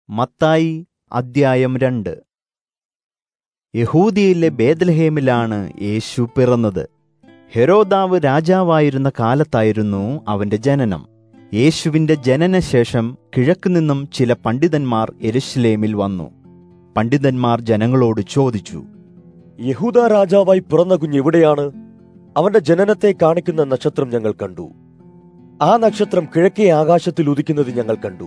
മത്തായി അദ്ധ്യായം രണ്ട് യഹൂദിയിലെ ബേദ്ലഹേമിലാണ് യേശു പിറന്നത് ഹെരോദാവ് രാജാവായിരുന്ന കാലത്തായിരുന്നു അവന്റെ ജനനം യേശുവിന്റെ ജനനശേഷം കിഴക്കുനിന്നും ചില പണ്ഡിതന്മാർ എരുശലേമിൽ വന്നു പണ്ഡിതന്മാർ ജനങ്ങളോട് ചോദിച്ചു യഹൂദ രാജാവായി പിറന്ന കുഞ്ഞ് എവിടെയാണ് അവന്റെ ജനനത്തെ കാണിക്കുന്ന നക്ഷത്രം ഞങ്ങൾ കണ്ടു ആ നക്ഷത്രം കിഴക്കേ ആകാശത്തിൽ ഉദിക്കുന്നത് ഞങ്ങൾ കണ്ടു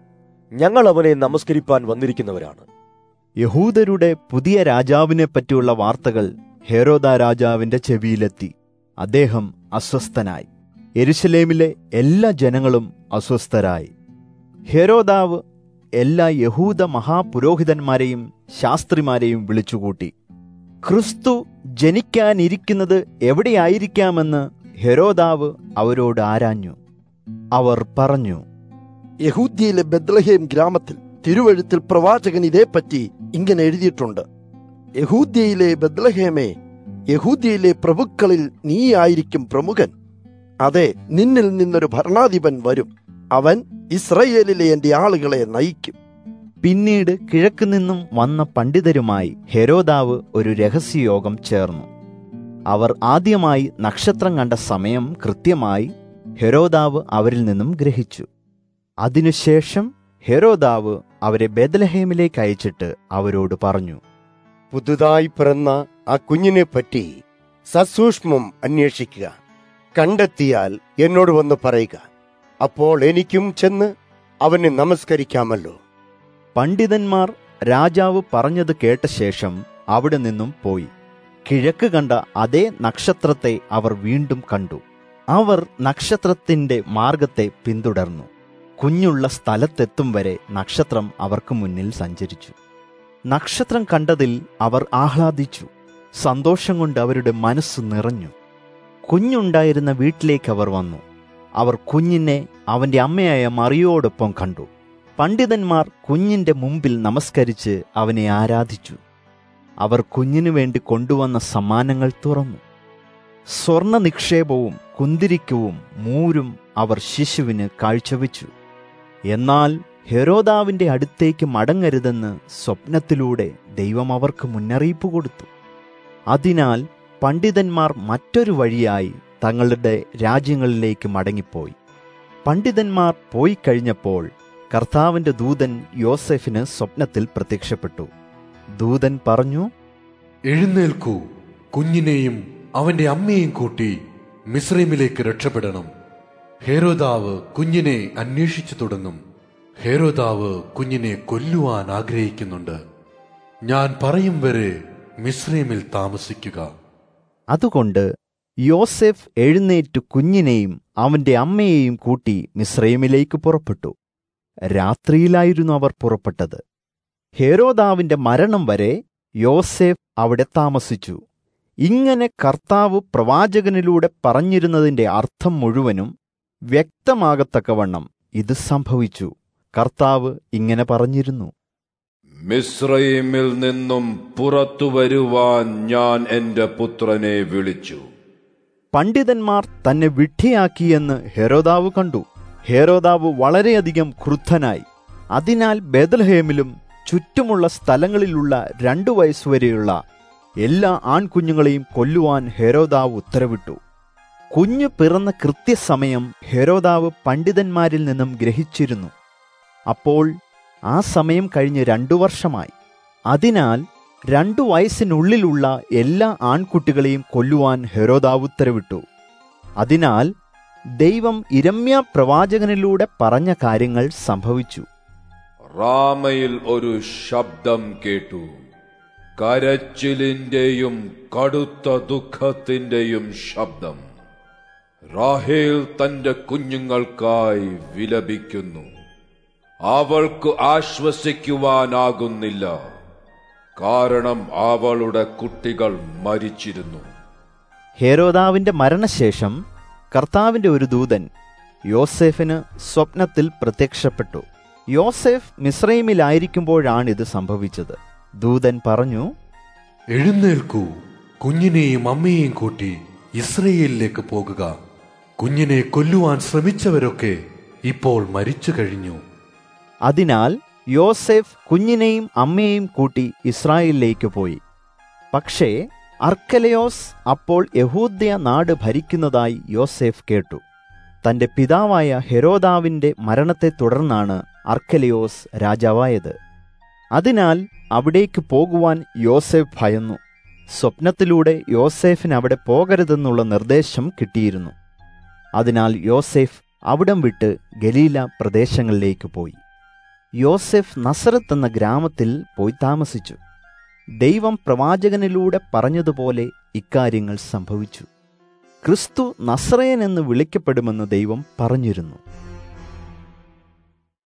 ഞങ്ങൾ അവനെ നമസ്കരിപ്പാൻ വന്നിരിക്കുന്നവരാണ് യഹൂദരുടെ പുതിയ രാജാവിനെ പറ്റിയുള്ള വാർത്തകൾ ഹെരോദ രാജാവിന്റെ ചെവിയിലെത്തി അദ്ദേഹം അസ്വസ്ഥനായി എരുശലേമിലെ എല്ലാ ജനങ്ങളും അസ്വസ്ഥരായി ഹെരോദാവ് എല്ലാ യഹൂദ മഹാപുരോഹിതന്മാരെയും ശാസ്ത്രിമാരെയും വിളിച്ചുകൂട്ടി ക്രിസ്തു ജനിക്കാനിരിക്കുന്നത് എവിടെയായിരിക്കാമെന്ന് ഹെരോദാവ് അവരോട് ആരാഞ്ഞു അവർ പറഞ്ഞു യഹൂദ്യയിലെ ബദ്ലഹേം ഗ്രാമത്തിൽ തിരുവഴുത്തിൽ പ്രവാചകൻ ഇതേപ്പറ്റി ഇങ്ങനെ എഴുതിയിട്ടുണ്ട് യഹൂദ്യയിലെ ബദ്ലഹേമേ യഹൂദ്യയിലെ പ്രഭുക്കളിൽ നീയായിരിക്കും പ്രമുഖൻ അതെ നിന്നിൽ നിന്നൊരു ഭരണാധിപൻ വരും അവൻ ഇസ്രയേലിലെ എന്റെ ആളുകളെ നയിക്കും പിന്നീട് കിഴക്കുനിന്നും വന്ന പണ്ഡിതരുമായി ഹെരോദാവ് ഒരു രഹസ്യയോഗം ചേർന്നു അവർ ആദ്യമായി നക്ഷത്രം കണ്ട സമയം കൃത്യമായി ഹെരോദാവ് അവരിൽ നിന്നും ഗ്രഹിച്ചു അതിനുശേഷം ഹെരോദാവ് അവരെ ബെദലഹേമിലേക്ക് അയച്ചിട്ട് അവരോട് പറഞ്ഞു പുതുതായി പിറന്ന ആ കുഞ്ഞിനെ പറ്റി സസൂക്ഷ്മം അന്വേഷിക്കുക കണ്ടെത്തിയാൽ എന്നോട് വന്ന് പറയുക അപ്പോൾ എനിക്കും ചെന്ന് അവനെ നമസ്കരിക്കാമല്ലോ പണ്ഡിതന്മാർ രാജാവ് പറഞ്ഞത് കേട്ട ശേഷം അവിടെ നിന്നും പോയി കിഴക്ക് കണ്ട അതേ നക്ഷത്രത്തെ അവർ വീണ്ടും കണ്ടു അവർ നക്ഷത്രത്തിന്റെ മാർഗത്തെ പിന്തുടർന്നു കുഞ്ഞുള്ള സ്ഥലത്തെത്തും വരെ നക്ഷത്രം അവർക്ക് മുന്നിൽ സഞ്ചരിച്ചു നക്ഷത്രം കണ്ടതിൽ അവർ ആഹ്ലാദിച്ചു സന്തോഷം കൊണ്ട് അവരുടെ മനസ്സ് നിറഞ്ഞു കുഞ്ഞുണ്ടായിരുന്ന വീട്ടിലേക്ക് അവർ വന്നു അവർ കുഞ്ഞിനെ അവന്റെ അമ്മയായ മറിയോടൊപ്പം കണ്ടു പണ്ഡിതന്മാർ കുഞ്ഞിന്റെ മുമ്പിൽ നമസ്കരിച്ച് അവനെ ആരാധിച്ചു അവർ കുഞ്ഞിനു വേണ്ടി കൊണ്ടുവന്ന സമ്മാനങ്ങൾ തുറന്നു സ്വർണ നിക്ഷേപവും കുന്തിരിക്കവും മൂരും അവർ ശിശുവിന് കാഴ്ചവെച്ചു എന്നാൽ ഹെരോദാവിന്റെ അടുത്തേക്ക് മടങ്ങരുതെന്ന് സ്വപ്നത്തിലൂടെ ദൈവം അവർക്ക് മുന്നറിയിപ്പ് കൊടുത്തു അതിനാൽ പണ്ഡിതന്മാർ മറ്റൊരു വഴിയായി തങ്ങളുടെ രാജ്യങ്ങളിലേക്ക് മടങ്ങിപ്പോയി പണ്ഡിതന്മാർ പോയി കഴിഞ്ഞപ്പോൾ കർത്താവിന്റെ ദൂതൻ യോസെഫിന് സ്വപ്നത്തിൽ പ്രത്യക്ഷപ്പെട്ടു ദൂതൻ പറഞ്ഞു എഴുന്നേൽക്കൂ കുഞ്ഞിനെയും അവന്റെ അമ്മയെയും കൂട്ടി മിസ്രൈമിലേക്ക് രക്ഷപ്പെടണം ഹേരോദാവ് കുഞ്ഞിനെ അന്വേഷിച്ചു തുടങ്ങും ഹേരോദാവ് കുഞ്ഞിനെ കൊല്ലുവാൻ ആഗ്രഹിക്കുന്നുണ്ട് ഞാൻ പറയും വരെ മിസ്രൈമിൽ താമസിക്കുക അതുകൊണ്ട് യോസെഫ് എഴുന്നേറ്റ് കുഞ്ഞിനെയും അവന്റെ അമ്മയെയും കൂട്ടി മിസ്രൈമിലേക്ക് പുറപ്പെട്ടു രാത്രിയിലായിരുന്നു അവർ പുറപ്പെട്ടത് ഹേരോദാവിന്റെ മരണം വരെ യോസേഫ് അവിടെ താമസിച്ചു ഇങ്ങനെ കർത്താവ് പ്രവാചകനിലൂടെ പറഞ്ഞിരുന്നതിന്റെ അർത്ഥം മുഴുവനും വ്യക്തമാകത്തക്കവണ്ണം ഇത് സംഭവിച്ചു കർത്താവ് ഇങ്ങനെ പറഞ്ഞിരുന്നു മിസ്രൈമിൽ നിന്നും പുറത്തു വരുവാൻ ഞാൻ എന്റെ പുത്രനെ വിളിച്ചു പണ്ഡിതന്മാർ തന്നെ വിഡ്ഢിയാക്കിയെന്ന് ഹെരോദാവ് കണ്ടു ഹെരോദാവ് വളരെയധികം ക്രുദ്ധനായി അതിനാൽ ബേദൽഹേമിലും ചുറ്റുമുള്ള സ്ഥലങ്ങളിലുള്ള രണ്ടു വയസ്സുവരെയുള്ള എല്ലാ ആൺകുഞ്ഞുങ്ങളെയും കൊല്ലുവാൻ ഹെരോദാവ് ഉത്തരവിട്ടു കുഞ്ഞു പിറന്ന കൃത്യസമയം ഹെരോദാവ് പണ്ഡിതന്മാരിൽ നിന്നും ഗ്രഹിച്ചിരുന്നു അപ്പോൾ ആ സമയം കഴിഞ്ഞ് രണ്ടു വർഷമായി അതിനാൽ രണ്ടു വയസ്സിനുള്ളിലുള്ള എല്ലാ ആൺകുട്ടികളെയും കൊല്ലുവാൻ ഹെരോദാവ് ഉത്തരവിട്ടു അതിനാൽ ദൈവം ഇരമ്യ പ്രവാചകനിലൂടെ പറഞ്ഞ കാര്യങ്ങൾ സംഭവിച്ചു റാമയിൽ ഒരു ശബ്ദം കേട്ടു കരച്ചിലിന്റെയും കടുത്ത ദുഃഖത്തിന്റെയും ശബ്ദം റാഹേൽ തന്റെ കുഞ്ഞുങ്ങൾക്കായി വിലപിക്കുന്നു അവൾക്ക് ആശ്വസിക്കുവാനാകുന്നില്ല കാരണം അവളുടെ കുട്ടികൾ മരിച്ചിരുന്നു ഹേരോദാവിന്റെ മരണശേഷം കർത്താവിന്റെ ഒരു ദൂതൻ യോസേഫിന് സ്വപ്നത്തിൽ പ്രത്യക്ഷപ്പെട്ടു യോസേഫ് മിസ്രൈമിലായിരിക്കുമ്പോഴാണിത് സംഭവിച്ചത് ദൂതൻ പറഞ്ഞു എഴുന്നേൽക്കൂ കുഞ്ഞിനെയും അമ്മയെയും കൂട്ടി ഇസ്രയേലിലേക്ക് പോകുക കുഞ്ഞിനെ കൊല്ലുവാൻ ശ്രമിച്ചവരൊക്കെ ഇപ്പോൾ മരിച്ചു കഴിഞ്ഞു അതിനാൽ യോസെഫ് കുഞ്ഞിനെയും അമ്മയെയും കൂട്ടി ഇസ്രായേലിലേക്ക് പോയി പക്ഷേ അർക്കലയോസ് അപ്പോൾ യഹൂദ്യ നാട് ഭരിക്കുന്നതായി യോസെഫ് കേട്ടു തന്റെ പിതാവായ ഹെരോദാവിന്റെ മരണത്തെ തുടർന്നാണ് അർക്കലയോസ് രാജാവായത് അതിനാൽ അവിടേക്ക് പോകുവാൻ യോസെഫ് ഭയന്നു സ്വപ്നത്തിലൂടെ യോസേഫിന് അവിടെ പോകരുതെന്നുള്ള നിർദ്ദേശം കിട്ടിയിരുന്നു അതിനാൽ യോസെഫ് അവിടം വിട്ട് ഗലീല പ്രദേശങ്ങളിലേക്ക് പോയി യോസെഫ് നസറത്ത് എന്ന ഗ്രാമത്തിൽ പോയി താമസിച്ചു ദൈവം പ്രവാചകനിലൂടെ പറഞ്ഞതുപോലെ ഇക്കാര്യങ്ങൾ സംഭവിച്ചു ക്രിസ്തു നസ്രയൻ എന്ന് വിളിക്കപ്പെടുമെന്ന് ദൈവം പറഞ്ഞിരുന്നു